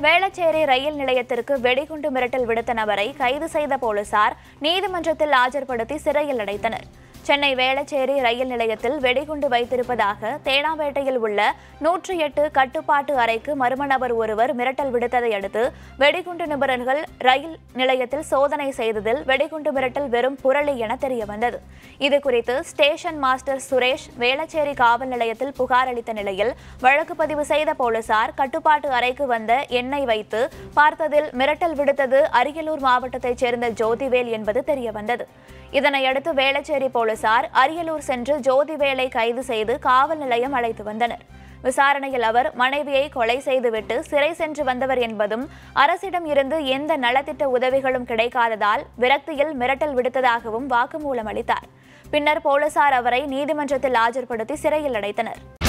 வேளச்சேரி ரயில் நிலையத்திற்கு வெடிகுண்டு மிரட்டல் விடுத்த நபரை கைது செய்த போலீசார் நீதிமன்றத்தில் ஆஜர்படுத்தி சிறையில் அடைத்தனர் சென்னை வேளச்சேரி ரயில் நிலையத்தில் வெடிகுண்டு வைத்திருப்பதாக தேனாம்பேட்டையில் உள்ள நூற்றி எட்டு கட்டுப்பாட்டு அறைக்கு மர்ம நபர் ஒருவர் மிரட்டல் விடுத்ததை அடுத்து வெடிகுண்டு நிபுணர்கள் ரயில் நிலையத்தில் சோதனை செய்ததில் வெடிகுண்டு மிரட்டல் வெறும் புரளி என தெரியவந்தது இதுகுறித்து ஸ்டேஷன் மாஸ்டர் சுரேஷ் வேளச்சேரி காவல் நிலையத்தில் புகார் அளித்த நிலையில் வழக்கு பதிவு செய்த போலீசார் கட்டுப்பாட்டு அறைக்கு வந்த எண்ணெய் வைத்து பார்த்ததில் மிரட்டல் விடுத்தது அரியலூர் மாவட்டத்தைச் சேர்ந்த ஜோதிவேல் என்பது தெரியவந்தது இதனையடுத்து வேளச்சேரி போலீசார் அரியலூர் சென்று ஜோதிவேலை கைது செய்து காவல் நிலையம் அழைத்து வந்தனர் விசாரணையில் அவர் மனைவியை கொலை செய்துவிட்டு சிறை சென்று வந்தவர் என்பதும் அரசிடம் இருந்து எந்த நலத்திட்ட உதவிகளும் கிடைக்காததால் விரக்தியில் மிரட்டல் விடுத்ததாகவும் வாக்குமூலம் அளித்தார் பின்னர் போலீசார் அவரை நீதிமன்றத்தில் ஆஜர்படுத்தி சிறையில் அடைத்தனர்